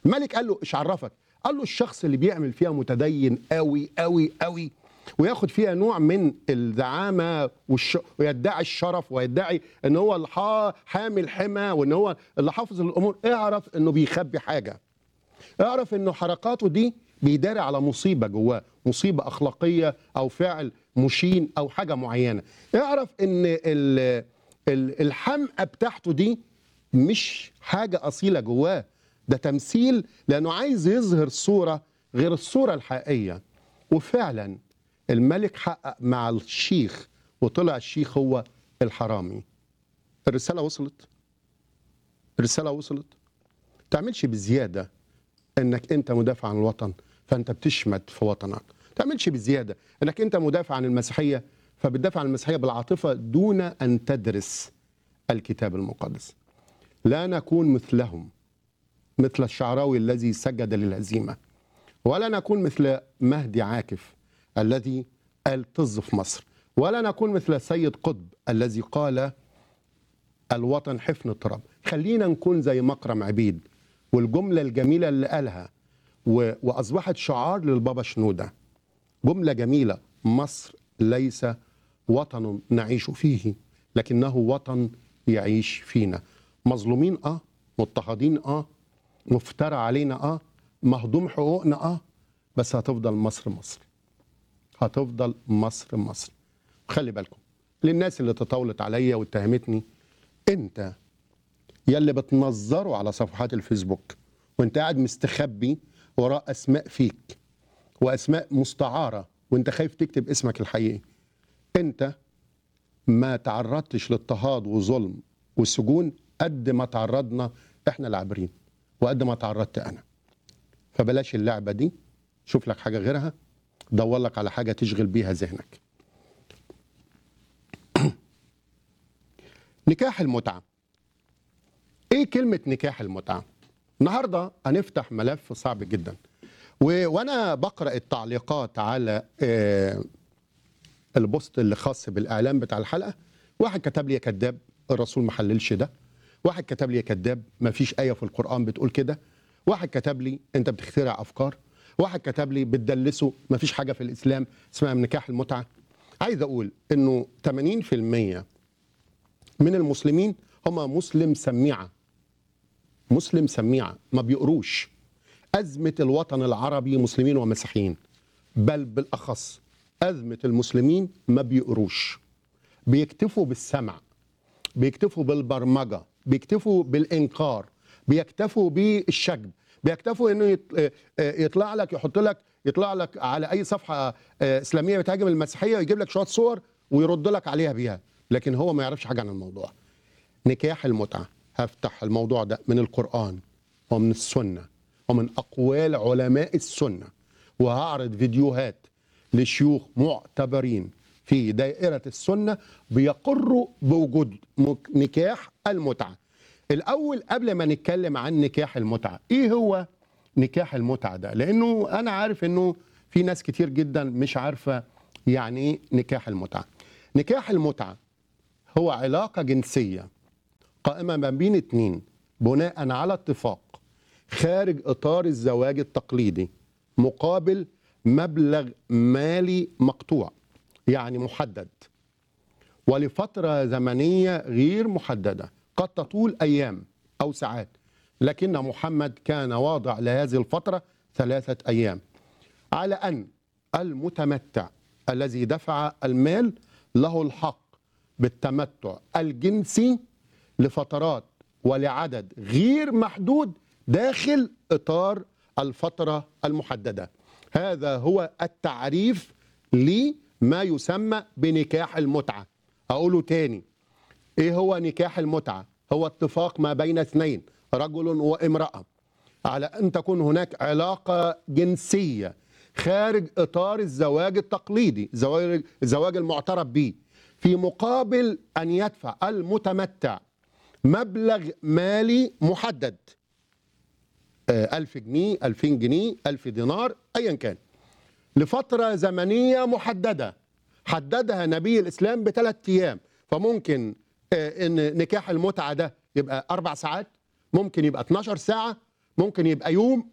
الملك قال له ايش عرفك قال له الشخص اللي بيعمل فيها متدين قوي قوي قوي وياخد فيها نوع من الزعامه والش... ويدعي الشرف ويدعي ان هو اللي حا- حامي الحمى وان هو اللي حافظ الامور اعرف انه بيخبي حاجه اعرف انه حركاته دي بيداري على مصيبه جواه مصيبه اخلاقيه او فعل مشين او حاجه معينه اعرف ان ال- ال- الحمقى بتاعته دي مش حاجه اصيله جواه ده تمثيل لانه عايز يظهر صوره غير الصوره الحقيقيه وفعلا الملك حقق مع الشيخ وطلع الشيخ هو الحرامي الرساله وصلت الرساله وصلت تعملش بزياده انك انت مدافع عن الوطن فانت بتشمت في وطنك تعملش بزياده انك انت مدافع عن المسيحيه فبتدافع عن المسيحيه بالعاطفه دون ان تدرس الكتاب المقدس لا نكون مثلهم مثل الشعراوي الذي سجد للهزيمه ولا نكون مثل مهدي عاكف الذي قال طز في مصر ولا نكون مثل سيد قطب الذي قال الوطن حفن التراب خلينا نكون زي مكرم عبيد والجملة الجميلة اللي قالها و... وأصبحت شعار للبابا شنودة جملة جميلة مصر ليس وطن نعيش فيه لكنه وطن يعيش فينا مظلومين اه مضطهدين اه مفترى علينا اه مهضوم حقوقنا اه بس هتفضل مصر مصر هتفضل مصر مصر خلي بالكم للناس اللي تطاولت عليا واتهمتني انت يلي بتنظره على صفحات الفيسبوك وانت قاعد مستخبي وراء اسماء فيك واسماء مستعاره وانت خايف تكتب اسمك الحقيقي انت ما تعرضتش لاضطهاد وظلم وسجون قد ما تعرضنا احنا العابرين وقد ما تعرضت انا فبلاش اللعبه دي شوف لك حاجه غيرها دور لك على حاجه تشغل بيها ذهنك نكاح المتعه ايه كلمه نكاح المتعه النهارده هنفتح ملف صعب جدا و... وانا بقرا التعليقات على آه البوست اللي خاص بالاعلان بتاع الحلقه واحد كتب لي يا كذاب الرسول ما حللش ده واحد كتب لي يا كذاب ما فيش ايه في القران بتقول كده واحد كتب لي انت بتخترع افكار واحد كتب لي بتدلسه ما فيش حاجه في الاسلام اسمها نكاح المتعه عايز اقول انه 80% من المسلمين هم مسلم سميعه مسلم سميعه ما بيقروش ازمه الوطن العربي مسلمين ومسيحيين بل بالاخص ازمه المسلمين ما بيقروش بيكتفوا بالسمع بيكتفوا بالبرمجه بيكتفوا بالانكار بيكتفوا بالشجب بيكتفوا انه يط- يطلع لك يحط لك يطلع لك على اي صفحه آه، اسلاميه بتهاجم المسيحيه ويجيب لك شويه صور ويرد لك عليها بيها لكن هو ما يعرفش حاجه عن الموضوع نكاح المتعه هفتح الموضوع ده من القران ومن السنه ومن اقوال علماء السنه وهعرض فيديوهات لشيوخ معتبرين في دائره السنه بيقروا بوجود مك- نكاح المتعه الاول قبل ما نتكلم عن نكاح المتعه ايه هو نكاح المتعه ده لانه انا عارف انه في ناس كتير جدا مش عارفه يعني ايه نكاح المتعه نكاح المتعه هو علاقه جنسيه قائمه ما بين اتنين بناء على اتفاق خارج اطار الزواج التقليدي مقابل مبلغ مالي مقطوع يعني محدد ولفتره زمنيه غير محدده قد تطول ايام او ساعات لكن محمد كان واضع لهذه الفتره ثلاثه ايام على ان المتمتع الذي دفع المال له الحق بالتمتع الجنسي لفترات ولعدد غير محدود داخل اطار الفتره المحدده هذا هو التعريف لما يسمى بنكاح المتعه اقوله تاني ايه هو نكاح المتعه هو اتفاق ما بين اثنين رجل وامراه على ان تكون هناك علاقه جنسيه خارج اطار الزواج التقليدي زواج الزواج المعترف به في مقابل ان يدفع المتمتع مبلغ مالي محدد آه، ألف جنيه ألفين جنيه ألف دينار أيا كان لفترة زمنية محددة حددها نبي الإسلام بثلاث أيام فممكن آه، إن نكاح المتعة ده يبقى أربع ساعات ممكن يبقى 12 ساعة ممكن يبقى يوم